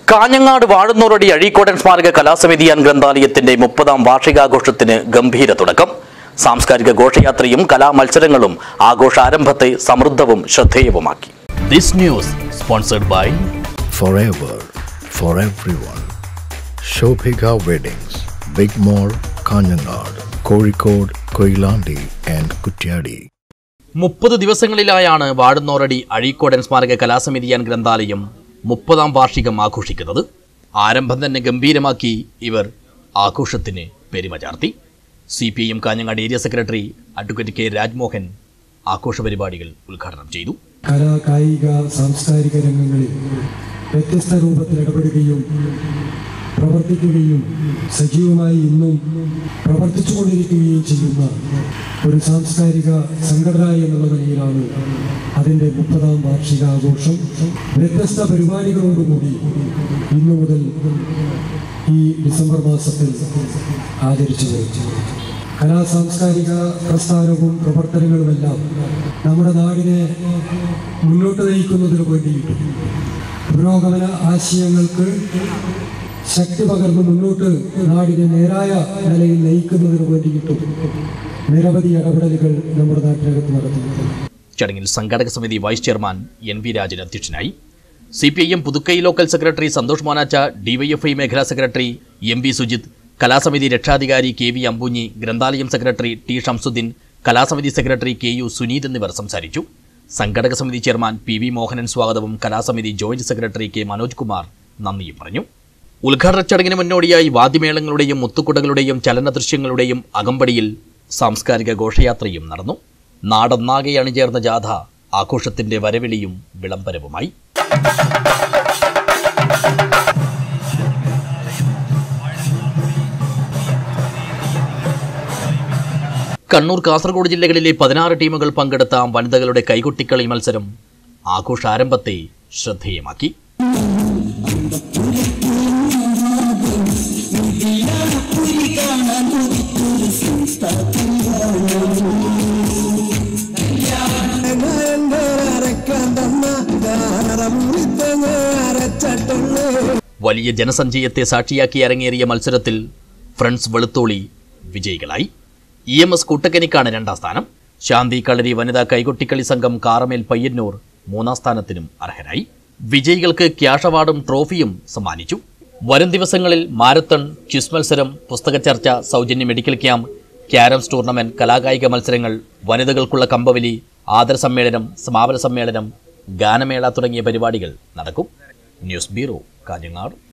കാഞ്ഞങ്ങാട് വാഴുന്നൂറടി അഴീക്കോടൻ സ്മാരക കലാസമിതി ആൻഡ് ഗ്രന്ഥാലയത്തിന്റെ മുപ്പതാം വാർഷികാഘോഷത്തിന് ഗംഭീര തുടക്കം സാംസ്കാരിക ഘോഷയാത്രയും കലാമത്സരങ്ങളും ആഘോഷാരംഭത്തെ സമൃദ്ധവും ശ്രദ്ധേയവുമാക്കി this news sponsored by forever for everyone. Shobhika Weddings, Big Mall, Kanyanad, Kozhikode, Koilandi and Kutyadi. മുപ്പത് ദിവസങ്ങളിലായാണ് വാഴുന്നോറടി അഴീക്കോടൻ സ്മാരക കലാസമിതി ആൻഡ് ഗ്രന്ഥാലയം മുപ്പതാം വാർഷികം ആഘോഷിക്കുന്നത് ആരംഭം തന്നെ ഗംഭീരമാക്കി ഇവർ ആഘോഷത്തിന് പെരുമ ചാർത്തി C P I M Kanhangad area secretary advocate K Rajmohan ആഘോഷ പരിപാടികൾ ഉദ്ഘാടനം ചെയ്തു കലാ കായിക സാംസ്കാരിക രംഗങ്ങളിൽ വ്യത്യസ്ത രൂപത്തിൽ ഇടപെടുകയും പ്രവർത്തിക്കുകയും സജീവമായി ഇന്നും പ്രവർത്തിച്ചുകൊണ്ടിരിക്കുകയും ചെയ്യുന്ന ഒരു സാംസ്കാരിക സംഘടന എന്നുള്ള നിലയിലാണ് അതിൻ്റെ മുപ്പതാം വാർഷികാഘോഷം വ്യത്യസ്ത പരിപാടികളോടുകൂടി ഇന്നു മുതൽ ഈ ഡിസംബർ മാസത്തിൽ ആചരിച്ചു വരുന്നു കലാ സാംസ്കാരിക പ്രസ്ഥാനവും പ്രവർത്തനങ്ങളുമെല്ലാം നമ്മുടെ നാടിനെ മുന്നോട്ട് നയിക്കുന്നതിന് വേണ്ടിയിട്ടും പുരോഗമന ആശയങ്ങൾക്ക് ശക്തി പകർന്ന് മുന്നോട്ട് നാടിനെ നേരായ നിലയിൽ നയിക്കുന്നതിന് വേണ്ടിയിട്ടും നിരവധി ഇടപെടലുകൾ നമ്മുടെ നാട്ടിനകത്ത് നടത്തുന്നുണ്ട് ചടങ്ങിൽ സംഘാടക സമിതി vice chairman N V Rajan അധ്യക്ഷനായി C P I M Puthukkai local secretary Santhosh Monachcha DYFI മേഖലാ സെക്രട്ടറി എം വി സുജിത് കലാസമിതി രക്ഷാധികാരി കെ വി അമ്പൂഞ്ഞി ഗ്രന്ഥാലയം സെക്രട്ടറി ടി ഷംസുദ്ദീൻ കലാസമിതി സെക്രട്ടറി കെ യു സുനീത് എന്നിവർ സംസാരിച്ചു സംഘടക സമിതി ചെയർമാൻ പി വി മോഹനൻ സ്വാഗതവും കലാസമിതി joint secretary K Manoj Kumar നന്ദിയും പറഞ്ഞു ഉദ്ഘാടന ചടങ്ങിന് മുന്നോടിയായി വാദ്യമേളങ്ങളുടെയും മുത്തുക്കുടകളുടെയും ചലന ദൃശ്യങ്ങളുടെയും അകമ്പടിയിൽ സാംസ്കാരിക ഘോഷയാത്രയും നടന്നു നാടൊന്നാകെ അണിചേർന്ന ജാഥ ആഘോഷത്തിന്റെ വരവിളിയും വിളംബരവുമായി കണ്ണൂർ കാസർഗോഡ് ജില്ലകളിലെ പതിനാറ് ടീമുകൾ പങ്കെടുത്ത വനിതകളുടെ കൈകൊട്ടിക്കളി മത്സരം ആഘോഷാരംഭത്തെ ശ്രദ്ധേയമാക്കി വലിയ ജനസഞ്ചയത്തെ സാക്ഷിയാക്കി അരങ്ങേറിയ മത്സരത്തിൽ ഫ്രണ്ട്സ് വെളുത്തോളി വിജയികളായി ഇ എം എസ് കുട്ടക്കനിക്കാണ് രണ്ടാം സ്ഥാനം ശാന്തി കളരി വനിതാ കൈകൊട്ടിക്കളി സംഘം കാറമേൽ പയ്യന്നൂർ മൂന്നാം സ്ഥാനത്തിനും അർഹരായി വിജയികൾക്ക് ക്യാഷ് അവാർഡും ട്രോഫിയും സമ്മാനിച്ചു വരും ദിവസങ്ങളിൽ മാരത്തൺ ക്വിസ് മത്സരം പുസ്തക ചർച്ച സൗജന്യ മെഡിക്കൽ ക്യാമ്പ് ക്യാരംസ് ടൂർണമെന്റ് കലാകായിക മത്സരങ്ങൾ വനിതകൾക്കുള്ള കമ്പവലി ആദര സമ്മേളനം സമാപന സമ്മേളനം ഗാനമേള തുടങ്ങിയ പരിപാടികൾ നടക്കും ന്യൂസ് ബ്യൂറോ കാഞ്ഞങ്ങാട്